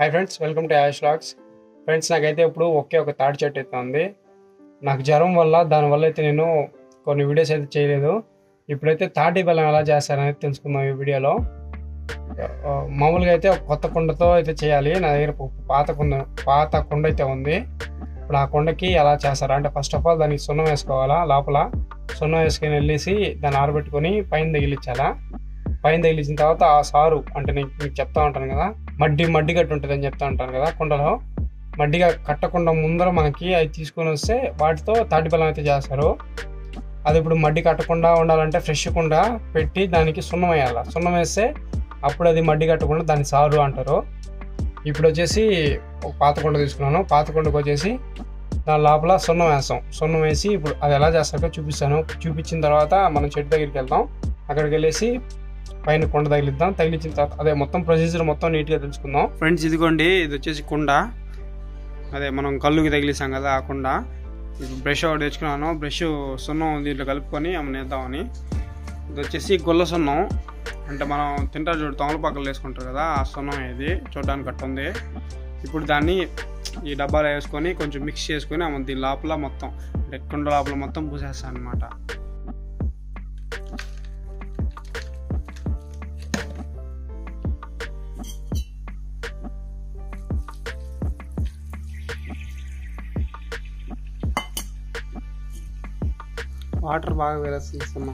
hi friends welcome to Yash logs friends నాకైతే ఇప్పుడు ఒకే ఒక తాడి చెట్టు అయితే ఉంది నాకు జ్వరం వల్ల దానివల్ల అయితే నేను కొన్ని వీడియోస్ అయితే చేయలేదు ఇప్పుడైతే తాటి బెల్లం ఎలా చేస్తారనేది తెలుసుకుందాం ఈ వీడియోలో ఆ, మామూలుగా అయితే ఒక కొత్త కుండతో అయితే చేయాలి నా దగ్గర ఒక పాత కుండ పాత కుండ అయితే ఉంది ఇప్పుడు ఆ కుండకి ఎలా చేస్తారా అంటే ఫస్ట్ ఆఫ్ ఆల్ దానికి సున్నం వేసుకోవాలా లోపల సున్నం వేసుకొని వెళ్ళేసి దాన్ని ఆరబెట్టుకొని పైన తగిలించాలా పైన తగిలించిన తర్వాత ఆ సారు అంటే నేను మీకు చెప్తా ఉంటాను కదా మడ్డి మడ్డి గట్టి ఉంటుంది అని చెప్తా ఉంటాను కదా కుండలో మడ్డిగా కట్టకుండా ముందర మనకి అవి తీసుకొని వస్తే వాటితో తాటి బెల్లం అయితే చేస్తారు అది ఇప్పుడు మడ్డి కట్టకుండా ఉండాలంటే ఫ్రెష్ కుండ పెట్టి దానికి సున్నం వేయాలి సున్నం వేస్తే అప్పుడు అది మడ్డి కట్టకుండా దాన్ని సారు అంటారు ఇప్పుడు వచ్చేసి ఒక పాత కుండ తీసుకున్నాను పాత కుండకు వచ్చేసి దాని లోపల సున్నం వేస్తాం సున్నం వేసి ఇప్పుడు అది ఎలా చేస్తారో చూపిస్తాను చూపించిన తర్వాత మనం చెట్టు దగ్గరికి వెళ్దాం అక్కడికి వెళ్ళేసి పైన కుండ తగిలిద్దాం తగిలించిన తర్వాత అదే మొత్తం ప్రొసీజర్ మొత్తం నీట్గా తెలుసుకుందాం ఫ్రెండ్స్ ఇదిగోండి ఇది వచ్చేసి కుండ అదే మనం కళ్ళుకి తగిలిస్తాం కదా ఆ కుండ ఇప్పుడు బ్రష్ ఒకటి తెచ్చుకున్నాను బ్రష్ సున్నం దీంట్లో కలుపుకొని అమ్మనేద్దామని ఇది వచ్చేసి గుల్ల సున్నం అంటే మనం తింటారు చూడు తమలపాకలు వేసుకుంటారు కదా ఆ సున్నం ఇది చూడడానికి అట్ట ఉంది ఇప్పుడు దాన్ని ఈ డబ్బాలో వేసుకొని కొంచెం మిక్స్ చేసుకొని ఆమె దీని లోపల మొత్తం అంటే కుండ లోపల మొత్తం పూసేస్తాను అనమాట వాటర్ బాగా వేరేస్తున్నాం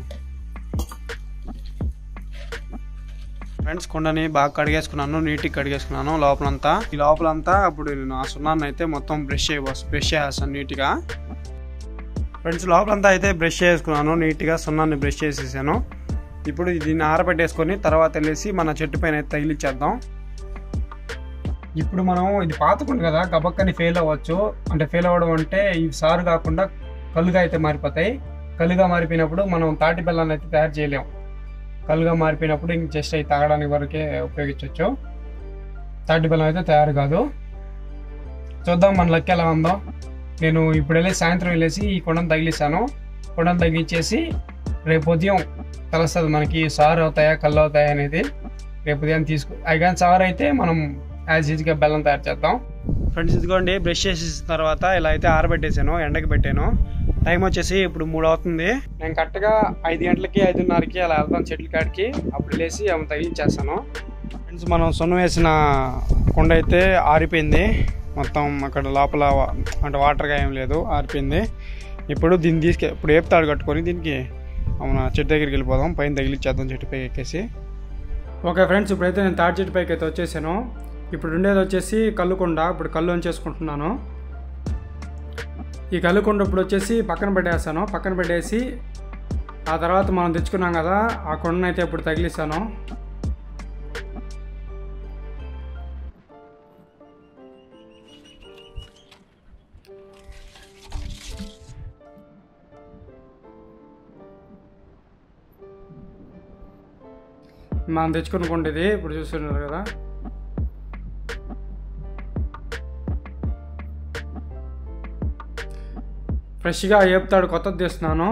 ఫ్రెండ్స్ కుండని బాగా కడిగేసుకున్నాను నీట్గా కడిగేసుకున్నాను లోపలంతా ఈ లోపలంతా ఇప్పుడు నేను ఆ సున్నాన్ని అయితే మొత్తం బ్రష్ చేయబోస్ బ్రష్ చేస్తాను నీట్గా ఫ్రెండ్స్ లోపలంతా అయితే బ్రష్ చేసుకున్నాను నీట్గా సున్నాన్ని బ్రష్ చేసేసాను ఇప్పుడు దీన్ని ఆరబెట్టేసుకొని తర్వాత వెళ్ళేసి మన చెట్టు పైన అయితే తగిలిచ్చేద్దాం ఇప్పుడు మనం ఇది పాతకుండు కదా గబక్కని ఫెయిల్ అవ్వచ్చు అంటే ఫెయిల్ అవ్వడం అంటే ఇవి సారు కాకుండా కలుగా అయితే మారిపోతాయి కలుగా మారిపోయినప్పుడు మనం తాటి బెల్లాన్ని అయితే తయారు చేయలేం కలుగా మారిపోయినప్పుడు ఇంక జస్ట్ అవి తాగడానికి వరకే ఉపయోగించవచ్చు తాటి బెల్లం అయితే తయారు కాదు చూద్దాం మన లెక్క ఎలా ఉందో నేను ఇప్పుడు వెళ్ళి సాయంత్రం వెళ్ళేసి ఈ కొండను తగిలిస్తాను కొండను తగిలిచ్చేసి రేపు ఉదయం తెలుస్తుంది మనకి సారు అవుతాయా కళ్ళు అవుతాయా అనేది రేపు ఉదయం తీసుకు అవి కానీ సారు అయితే మనం యాజ్ ఈజ్గా బెల్లం తయారు చేద్దాం ఫ్రెండ్స్ ఇదిగోండి బ్రష్ చేసేసిన తర్వాత ఇలా అయితే ఆరబెట్టేసాను ఎండకి పెట్టాను టైం వచ్చేసి ఇప్పుడు మూడు అవుతుంది నేను కరెక్ట్గా ఐదు గంటలకి ఐదున్నరకి అలా వెళ్తాను చెట్ల కాడికి అప్పుడు లేసి ఆమె తగిలించేస్తాను ఫ్రెండ్స్ మనం సున్నం వేసిన కుండ అయితే ఆరిపోయింది మొత్తం అక్కడ లోపల వా- అంటే వాటర్గా ఏం లేదు ఆరిపోయింది ఇప్పుడు దీన్ని తీసుకె ఇప్పుడు ఏపుతాడు కట్టుకొని దీనికి మన చెట్టు దగ్గరికి వెళ్ళిపోదాం పైన తగిలిచ్చేద్దాం చెట్టు పైకి ఎక్కేసి ఓకే ఫ్రెండ్స్ ఇప్పుడైతే నేను తాటి చెట్టు పైకి అయితే వచ్చేసాను ఇప్పుడు ఉండేది వచ్చేసి కల్లుకొండ ఇప్పుడు కళ్ళు చేసుకుంటున్నాను ఈ కల్లుకొండ ఇప్పుడు వచ్చేసి పక్కన పెట్టేస్తాను పక్కన పెట్టేసి ఆ తర్వాత మనం తెచ్చుకున్నాం కదా ఆ కొండను అయితే ఇప్పుడు తగిలిస్తాను మనం తెచ్చుకున్న కొండ ఇది ఇప్పుడు చూస్తున్నారు కదా ఫ్రెష్గా ఏపుతాడు కొత్తది తీస్తున్నాను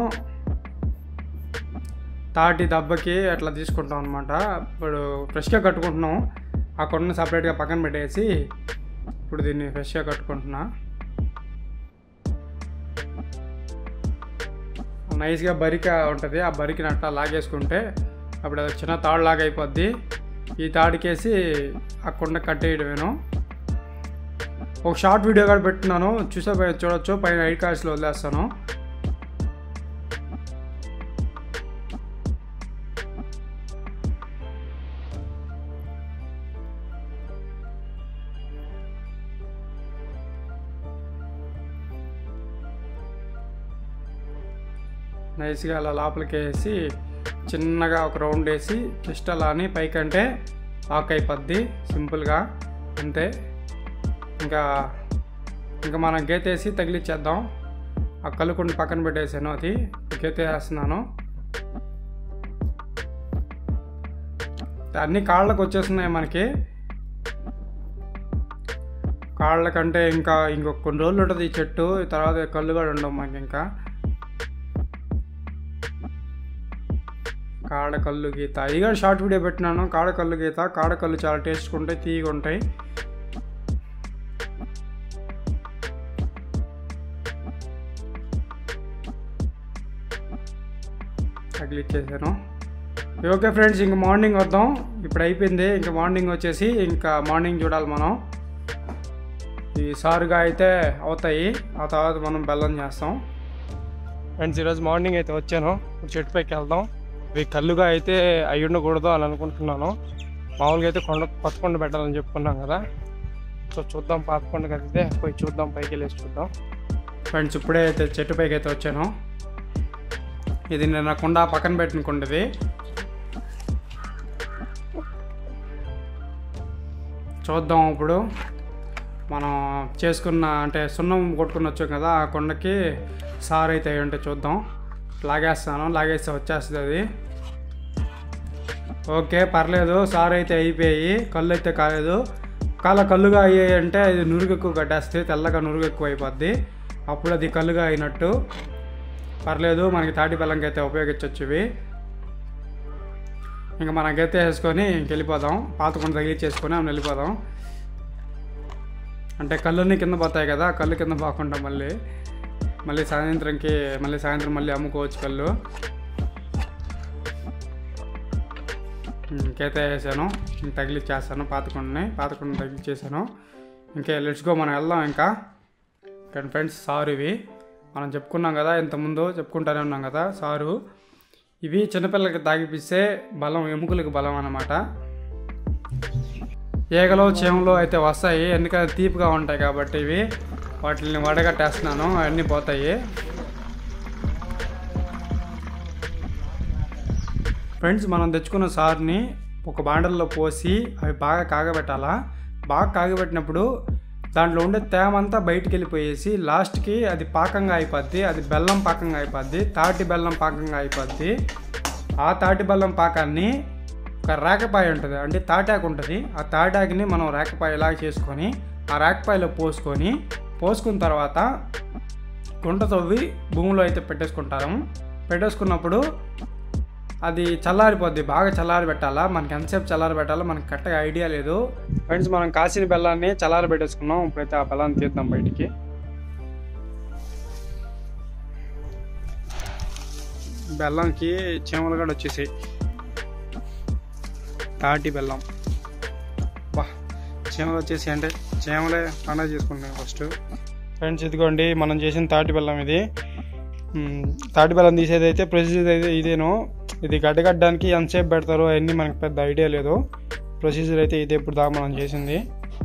తాటి దెబ్బకి అట్లా తీసుకుంటాం అనమాట ఇప్పుడు ఫ్రెష్గా కట్టుకుంటున్నాం ఆ కొండను సపరేట్గా పక్కన పెట్టేసి ఇప్పుడు దీన్ని ఫ్రెష్గా కట్టుకుంటున్నా నైస్గా బరిక ఉంటుంది ఆ బరికిని అట్లా లాగేసుకుంటే అప్పుడు అది చిన్న తాడు లాగా అయిపోద్ది ఈ తాడికేసి ఆ కొండ కట్టేయడమేను ఒక షార్ట్ వీడియో కూడా పెట్టున్నాను చూసే పై- చూడొచ్చు పైన ఐడి కార్డ్స్లో వదిలేస్తాను నైస్గా అలా లోపలికి వేసి చిన్నగా ఒక రౌండ్ వేసి జస్ట్ అలా అని పైకంటే ఆక్ అయిపోద్ది సింపుల్గా అంతే ఇంకా ఇంకా మనం గీత వేసి తగిలిచ్చేద్దాం ఆ కలుకుండి పక్కన పెట్టేసాను అది గీత వేస్తున్నాను అన్ని కాళ్ళకు వచ్చేస్తున్నాయి మనకి కాళ్ళకంటే ఇంకా ఇంకొక కొన్ని రోజులు ఉంటుంది ఈ చెట్టు తర్వాత కళ్ళు కూడా ఉండవు మనకి ఇంకా కాడ కళ్ళు గీత ఇది కూడా షార్ట్ వీడియో పెట్టినాను కాడ కళ్ళు గీత కాడ కళ్ళు చాలా టేస్ట్గా ఉంటాయి తీయగా ఉంటాయి తగిలిచ్చేసాను ఓకే ఫ్రెండ్స్ ఇంక మార్నింగ్ వద్దాం ఇప్పుడు అయిపోయింది ఇంకా మార్నింగ్ వచ్చేసి ఇంకా మార్నింగ్ చూడాలి మనం ఈ సారుగా అయితే అవుతాయి ఆ తర్వాత మనం బెల్లం చేస్తాం ఫ్రెండ్స్ ఈరోజు మార్నింగ్ అయితే వచ్చాను ఇప్పుడు చెట్టు పైకి వెళ్దాం ఇవి కళ్ళుగా అయితే అయి ఉండకూడదు అని అనుకుంటున్నాను మామూలుగా అయితే కొండ కొత్త కొండ పెట్టాలని చెప్పుకున్నాం కదా సో చూద్దాం పాత కొండ కదితే పోయి చూద్దాం పైకి వెళ్ళేసి చూద్దాం ఫ్రెండ్స్ ఇప్పుడే అయితే చెట్టు పైకి అయితే వచ్చాను ఇది నేను కుండ పక్కన పెట్టిన కుండది చూద్దాం ఇప్పుడు మనం చేసుకున్న అంటే సున్నం కొట్టుకుని వచ్చాం కదా ఆ కొండకి సార్ అయితే అయి ఉంటే చూద్దాం లాగేస్తాను లాగేస్తే వచ్చేస్తుంది అది ఓకే పర్లేదు సార్ అయితే అయిపోయి కళ్ళు అయితే కాలేదు కాల కళ్ళుగా అయ్యాయి అంటే అది నురుగు ఎక్కువ కట్టేస్తే తెల్లగా నురుగు ఎక్కువ అయిపోద్ది అప్పుడు అది కళ్ళుగా అయినట్టు పర్లేదు మనకి తాటి బెల్లంకి అయితే ఉపయోగించవచ్చు ఇవి ఇంకా మనకైతే వేసుకొని ఇంక వెళ్ళిపోదాం పాతకుండా తగిలిచ్చేసుకొని ఆమె వెళ్ళిపోదాం అంటే కళ్ళుని కింద పోతాయి కదా కళ్ళు కింద పోకుండా మళ్ళీ మళ్ళీ సాయంత్రంకి మళ్ళీ సాయంత్రం మళ్ళీ అమ్ముకోవచ్చు కళ్ళు ఇంకైతే వేసాను ఇంక తగిలిచ్చేస్తాను పాతకుండని పాతకుండ తగిలిచ్చేసాను ఇంకే లెట్స్ గో మనం వెళ్దాం ఇంకా కానీ ఫ్రెండ్స్ సారు ఇవి మనం చెప్పుకున్నాం కదా ఇంతకుముందు చెప్పుకుంటానే ఉన్నాం కదా సారు ఇవి చిన్నపిల్లలకి తాగిపిస్తే బలం ఎముకలకు బలం అన్నమాట ఈగలు చీమలు అయితే వస్తాయి ఎందుకంటే తీపిగా ఉంటాయి కాబట్టి ఇవి వాటిని వడగట్టేస్తున్నాను అవన్నీ పోతాయి ఫ్రెండ్స్ మనం తెచ్చుకున్న సార్ని ఒక బాండల్లో పోసి అవి బాగా కాగబెట్టాలా బాగా కాగబెట్టినప్పుడు దాంట్లో ఉండే తేమ అంతా బయటికి వెళ్ళిపోయేసి లాస్ట్కి అది పాకంగా అయిపోద్ది అది బెల్లం పాకంగా అయిపోద్ది తాటి బెల్లం పాకంగా అయిపోద్ది ఆ తాటి బెల్లం పాకాన్ని ఒక రేకపాయ ఉంటుంది అంటే తాటాకు ఉంటుంది ఆ తాటాకుని మనం రేకపాయలాగా చేసుకొని ఆ రేకపాయలో పోసుకొని పోసుకున్న తర్వాత గుంట తవ్వి భూమిలో అయితే పెట్టేసుకుంటాము పెట్టేసుకున్నప్పుడు అది చల్లారిపోద్ది బాగా చల్లారి పెట్టాలా మనకి ఎంతసేపు చల్లారి పెట్టాలో మనకి కరెక్ట్గా ఐడియా లేదు ఫ్రెండ్స్ మనం కాసిన బెల్లాన్ని చల్లారి పెట్టేసుకున్నాం ఇప్పుడైతే ఆ బెల్లాన్ని తీద్దాం బయటికి బెల్లంకి చీమలు కూడా వచ్చేసాయి తాటి బెల్లం బా చీమలు వచ్చేసి అంటే చీమలే పండగ చేసుకుంటాం ఫస్ట్ ఫ్రెండ్స్ ఇదిగోండి మనం చేసిన తాటి బెల్లం ఇది మ్, తాటి బెల్లం తీసేది అయితే ప్రొసీజర్ అయితే ఇదేను ఇది గడ్డగడ్డానికి ఎంతసేపు పెడతారో అవన్నీ మనకి పెద్ద ఐడియా లేదు ప్రొసీజర్ అయితే ఇదే ఇప్పుడు దాకా మనం చేసింది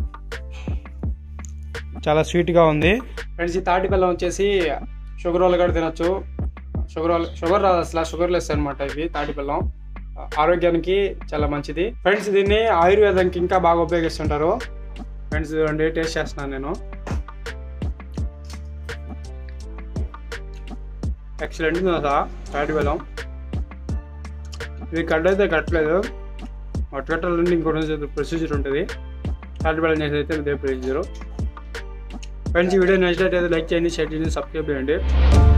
చాలా స్వీట్గా ఉంది ఫ్రెండ్స్ ఈ తాటి బెల్లం వచ్చేసి షుగర్ వాళ్ళు కూడా తినొచ్చు షుగర్ వాళ్ళు షుగర్ రాదు అసలు షుగర్ లెస్ అనమాట ఇవి తాటి బెల్లం ఆరోగ్యానికి చాలా మంచిది ఫ్రెండ్స్ దీన్ని ఆయుర్వేదంకి ఇంకా బాగా ఉపయోగిస్తుంటారు ఫ్రెండ్స్ చూడండి టేస్ట్ చేస్తున్నాను నేను ఎక్సలెంట్ ఉంది కదా తాటి బెల్లం ఇది కట్ అయితే కట్టలేదు అటు కట్టాలంటే ఇంకో రోజు ప్రొసీజర్ ఉంటుంది తాటి బెల్లం చేసి అయితే ఇదే ప్రొసీజర్ ఫ్రెండ్స్ ఈ వీడియో నచ్చినట్టయితే లైక్ చేయండి షేర్ చేయండి సబ్స్క్రైబ్ చేయండి